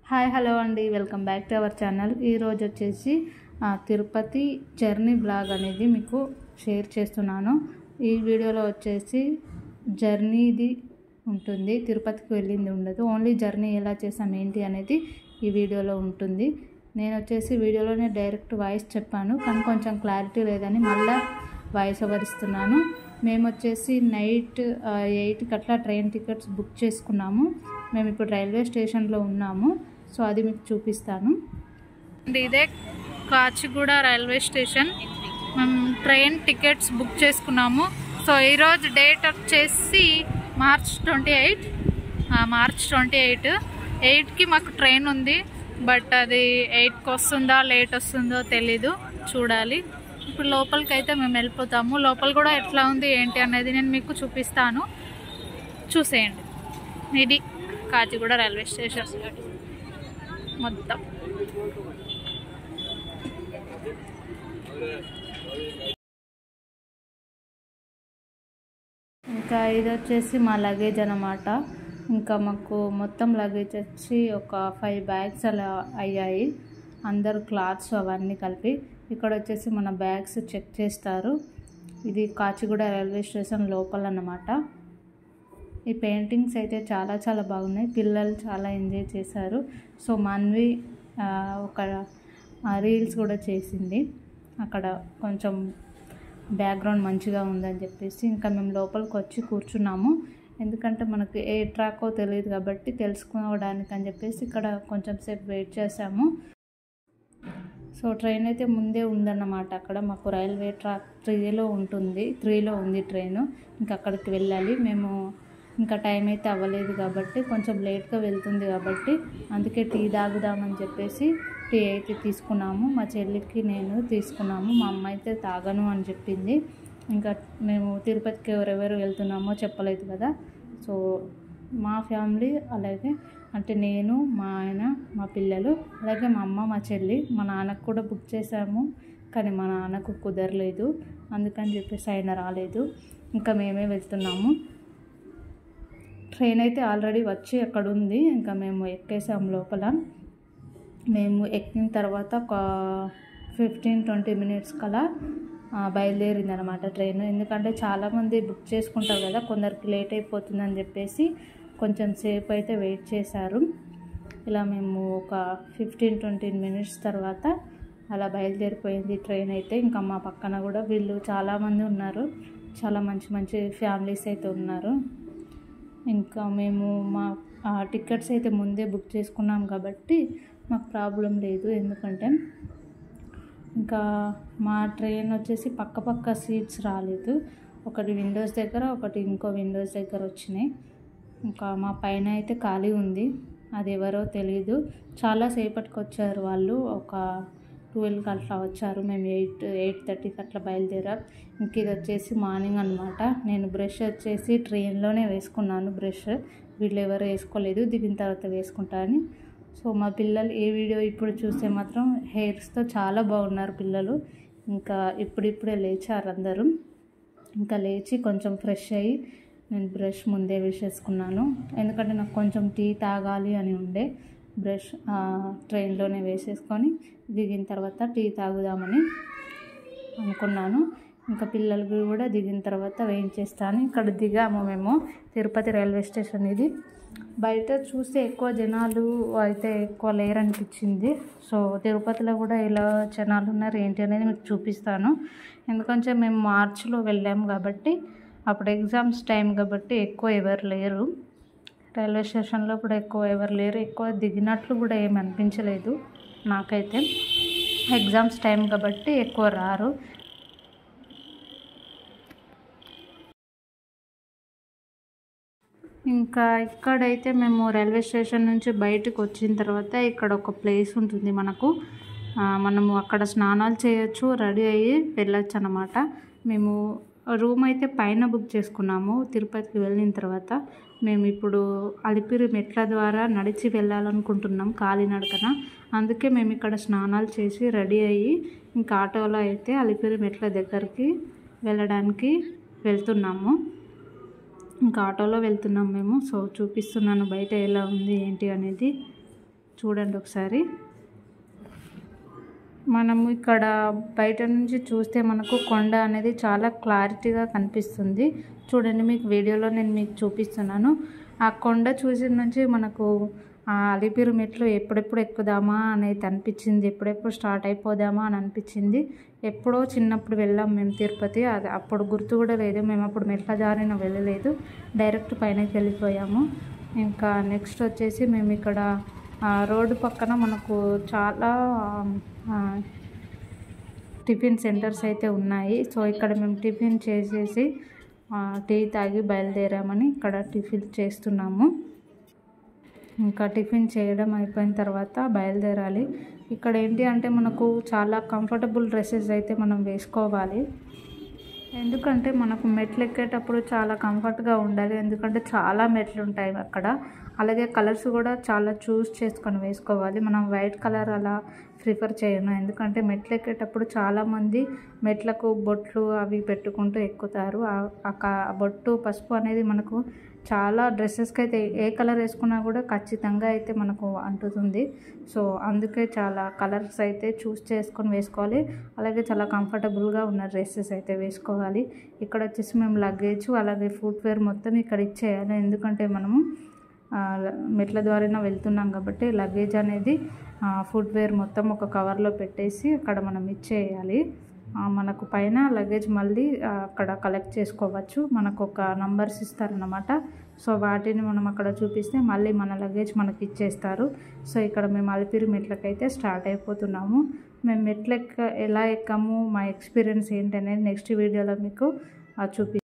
hi hello అండి welcome back to our channel ఈరోజు వచ్చేసి ఆ, తిరుపతి జర్నీ బ్లాగ్ అనేది మీకు షేర్ చేస్తున్నాను ఈ వీడియోలో వచ్చేసి జర్నీది ఉంటుంది తిరుపతికి వెళ్ళింది ఉండదు ఓన్లీ జర్నీ ఎలా చేసాం ఏంటి అనేది ఈ వీడియోలో ఉంటుంది నేను వచ్చేసి వీడియోలోనే డైరెక్ట్ వాయిస్ చెప్పాను కానీ కొంచెం క్లారిటీ లేదని మళ్ళీ వాయిస్ ఓవర్ ఇస్తున్నాను మేము వచ్చేసి నైట్ ఎయిట్కి అట్లా ట్రైన్ టికెట్స్ బుక్ చేసుకున్నాము మేము ఇప్పుడు రైల్వే స్టేషన్లో ఉన్నాము సో అది మీకు చూపిస్తాను ఇదే కాచిగూడ రైల్వే స్టేషన్ మేము ట్రైన్ టికెట్స్ బుక్ చేసుకున్నాము సో ఈరోజు డేట్ వచ్చేసి March twenty eight March twenty eight ఎయిట్కి మాకు ట్రైన్ ఉంది బట్ అది ఎయిట్కి వస్తుందా లేట్ వస్తుందో తెలీదు చూడాలి ఇప్పుడు లోపలికి అయితే మేము వెళ్ళిపోతాము లోపల కూడా ఎట్లా ఉంది ఏంటి అనేది నేను మీకు చూపిస్తాను చూసేయండి ఇది కాచిగూడ రైల్వే స్టేషన్ మొత్తం ఇంకా ఇది వచ్చేసి మా లగేజ్ అనమాట ఇంకా మాకు మొత్తం లగేజ్ వచ్చి ఒక ఫైవ్ బ్యాగ్స్ అలా అయ్యాయి అందరు క్లాత్స్ అవన్నీ కలిపి ఇక్కడ వచ్చేసి మన బ్యాగ్స్ చెక్ చేస్తారు ఇది కాచిగూడ రైల్వే స్టేషన్ లోపల అన్నమాట ఈ పెయింటింగ్స్ అయితే చాలా చాలా బాగున్నాయి పిల్లలు చాలా ఎంజాయ్ చేశారు సో మన్వి ఆ, ఒక రీల్స్ కూడా చేసింది అక్కడ కొంచెం బ్యాక్గ్రౌండ్ మంచిగా ఉందని చెప్పేసి ఇంకా మేము లోపలికి వచ్చి కూర్చున్నాము ఎందుకంటే మనకి ఏ ట్రాకో తెలియదు కాబట్టి తెలుసుకోవడానికి అని చెప్పేసి ఇక్కడ కొంచెం సేపు వెయిట్ చేసాము సో ట్రైన్ అయితే ముందే ఉందన్నమాట అక్కడ మాకు రైల్వే ట్రాక్ త్రీలో ఉంటుంది త్రీలో ఉంది ట్రైన్ ఇంకా అక్కడికి వెళ్ళాలి మేము ఇంకా టైం అయితే అవ్వలేదు కాబట్టి కొంచెం లేట్గా వెళ్తుంది కాబట్టి అందుకే టీ తాగుదామని చెప్పేసి టీ అయితే తీసుకున్నాము మా చెల్లికి నేను తీసుకున్నాము మా అమ్మ అయితే తాగను అని చెప్పింది ఇంకా మేము తిరుపతికి ఎవరెవరు వెళ్తున్నామో చెప్పలేదు కదా సో మా ఫ్యామిలీ అలాగే అంటే నేను మా ఆయన మా పిల్లలు అలాగే మా అమ్మ మా చెల్లి మా నాన్నకు కూడా బుక్ చేసాము కానీ మా నాన్నకు కుదరలేదు అందుకని చెప్పేసి ఆయన రాలేదు ఇంకా మేమే వెళ్తున్నాము ట్రైన్ అయితే ఆల్రెడీ వచ్చి అక్కడ ఉంది ఇంకా మేము ఎక్కేసాం లోపల మేము ఎక్కిన తర్వాత ఒక ఫిఫ్టీన్ ట్వంటీ మినిట్స్ కలా బయలుదేరింది అనమాట ట్రైన్ ఎందుకంటే చాలామంది బుక్ చేసుకుంటారు కదా కొందరికి లేట్ అయిపోతుందని చెప్పేసి కొంచెం సేపు అయితే వెయిట్ చేశారు ఇలా మేము ఒక ఫిఫ్టీన్ ట్వంటీ మినిట్స్ తర్వాత అలా బయలుదేరిపోయింది ట్రైన్ అయితే ఇంకా మా పక్కన కూడా వీళ్ళు చాలామంది ఉన్నారు చాలా మంచి మంచి ఫ్యామిలీస్ అయితే ఉన్నారు ఇంకా మేము మా ఆ టికెట్స్ అయితే ముందే బుక్ చేసుకున్నాం కాబట్టి మాకు ప్రాబ్లం లేదు ఎందుకంటే ఇంకా మా ట్రైన్ వచ్చేసి పక్క పక్క సీట్స్ రాలేదు ఒకటి విండోస్ దగ్గర ఒకటి ఇంకో విండోస్ దగ్గర వచ్చినాయి ఇంకా మా పైన అయితే ఖాళీ ఉంది అది ఎవరో తెలియదు చాలా సేపటికి వచ్చారు వాళ్ళు ఒక ట్వెల్వ్కి అట్లా వచ్చారు మేము ఎయిట్ ఎయిట్ థర్టీకి అట్లా బయలుదేరాం ఇంక ఇది వచ్చేసి మార్నింగ్ అనమాట నేను బ్రష్ వచ్చేసి ట్రైన్లోనే వేసుకున్నాను బ్రష్ వీళ్ళు ఎవరు వేసుకోలేదు దిగిన తర్వాత వేసుకుంటా అని సో మా పిల్లలు ఏ వీడియో ఇప్పుడు చూస్తే మాత్రం హెయిర్స్తో చాలా బాగున్నారు పిల్లలు ఇంకా ఇప్పుడిప్పుడే లేచారు అందరూ ఇంకా లేచి కొంచెం ఫ్రెష్ అయ్యి నేను బ్రష్ ముందే వేసేసుకున్నాను ఎందుకంటే నాకు కొంచెం టీ తాగాలి అని ఉండే బ్రష్ ట్రైన్లోనే వేసేసుకొని దిగిన తర్వాత టీ తాగుదామని అనుకున్నాను ఇంకా పిల్లలకి కూడా దిగిన తర్వాత వేయించేస్తాను ఇక్కడ దిగాము మేము తిరుపతి రైల్వే స్టేషన్ ఇది బయట చూస్తే ఎక్కువ జనాలు అయితే ఎక్కువ లేరనిపించింది సో తిరుపతిలో కూడా ఇలా జనాలు ఉన్నారు ఏంటి అనేది మీకు చూపిస్తాను ఎందుకంటే మేము మార్చిలో వెళ్ళాము కాబట్టి అప్పుడు ఎగ్జామ్స్ టైం కాబట్టి ఎక్కువ ఎవరు లేరు రైల్వే స్టేషన్లో కూడా ఎక్కువ ఎవరు లేరు ఎక్కువ దిగినట్లు కూడా ఏమి అనిపించలేదు నాకైతే ఎగ్జామ్స్ టైం కాబట్టి ఎక్కువ రారు ఇంకా ఇక్కడైతే మేము రైల్వే స్టేషన్ నుంచి బయటకు వచ్చిన తర్వాత ఇక్కడ ఒక ప్లేస్ ఉంటుంది మనకు ఆ, మనము అక్కడ స్నానాలు చేయొచ్చు రెడీ అయ్యి వెళ్ళొచ్చు అనమాట మేము రూమ్ అయితే పైన బుక్ చేసుకున్నాము తిరుపతికి వెళ్ళిన తర్వాత మేము ఇప్పుడు అలిపిరి మెట్ల ద్వారా నడిచి వెళ్ళాలనుకుంటున్నాం కాలినడకన అందుకే మేము ఇక్కడ స్నానాలు చేసి రెడీ అయ్యి ఇంకా ఆటోలో అయితే అలిపిరి మెట్ల దగ్గరికి వెళ్ళడానికి వెళ్తున్నాము ఇంకా ఆటోలో వెళ్తున్నాం మేము సో చూపిస్తున్నాను బయట ఎలా ఉంది ఏంటి అనేది చూడండి ఒకసారి మనము ఇక్కడ బయట నుంచి చూస్తే మనకు కొండ అనేది చాలా క్లారిటీగా కనిపిస్తుంది చూడండి మీకు వీడియోలో నేను మీకు చూపిస్తున్నాను ఆ కొండ చూసిన నుంచి మనకు ఆ అలిపిరి మెట్లు ఎప్పుడెప్పుడు ఎక్కుదామా అనేది అనిపించింది ఎప్పుడెప్పుడు స్టార్ట్ అయిపోదామా అని అనిపించింది ఎప్పుడో చిన్నప్పుడు వెళ్ళాం మేము తిరుపతి అది అప్పుడు గుర్తు కూడా లేదు మేము అప్పుడు మెట్ల జారిన వెళ్ళలేదు డైరెక్ట్ పైనకి వెళ్ళిపోయాము ఇంకా నెక్స్ట్ వచ్చేసి మేము ఇక్కడ ఆ, రోడ్డు పక్కన మనకు చాలా ఆ, టిఫిన్ సెంటర్స్ అయితే ఉన్నాయి సో ఇక్కడ మేము టిఫిన్ చేసేసి ఆ, టీ తాగి బయలుదేరామని ఇక్కడ టిఫిన్ చేస్తున్నాము ఇంకా టిఫిన్ చేయడం అయిపోయిన తర్వాత బయలుదేరాలి ఇక్కడ ఏంటి అంటే మనకు చాలా కంఫర్టబుల్ డ్రెస్సెస్ అయితే మనం వేసుకోవాలి ఎందుకంటే మనకు మెట్లు ఎక్కేటప్పుడు చాలా కంఫర్ట్గా ఉండాలి ఎందుకంటే చాలా మెట్లు ఉంటాయి అక్కడ అలాగే కలర్స్ కూడా చాలా చూస్ చేసుకొని వేసుకోవాలి మనం వైట్ కలర్ అలా ప్రిఫర్ చేయను ఎందుకంటే మెట్లు ఎక్కేటప్పుడు చాలామంది మెట్లకు బొట్లు అవి పెట్టుకుంటూ ఎక్కుతారు ఆ- ఆ క- ఆ బొట్టు పసుపు అనేది మనకు చాలా డ్రెస్సెస్కి అయితే ఏ కలర్ వేసుకున్నా కూడా ఖచ్చితంగా అయితే మనకు అంటుతుంది సో అందుకే చాలా కలర్స్ అయితే చూస్ చేసుకొని వేసుకోవాలి అలాగే చాలా కంఫర్టబుల్గా ఉన్న డ్రెస్సెస్ అయితే వేసుకోవాలి ఇక్కడ వచ్చేసి మేము లగేజ్ అలాగే ఫుట్వేర్ మొత్తం ఇక్కడ ఇచ్చేయాలి ఎందుకంటే మనము ఆ, మెట్ల ద్వారా వెళ్తున్నాం కాబట్టి లగేజ్ అనేది ఫుట్వేర్ మొత్తం ఒక కవర్లో పెట్టేసి అక్కడ మనం ఇచ్చేయాలి ఆ, మనకు పైన లగేజ్ మళ్ళీ ఆ, అక్కడ కలెక్ట్ చేసుకోవచ్చు మనకు ఒక నంబర్స్ ఇస్తారనమాట సో వాటిని మనం అక్కడ చూపిస్తే మళ్ళీ మన లగేజ్ మనకి ఇచ్చేస్తారు సో ఇక్కడ మేము అలిపిరి మెట్లకైతే స్టార్ట్ అయిపోతున్నాము మేము మెట్ల ఎక్క ఎలా ఎక్కాము మా ఎక్స్పీరియన్స్ ఏంటి అనేది నెక్స్ట్ వీడియోలో మీకు ఆ, చూపి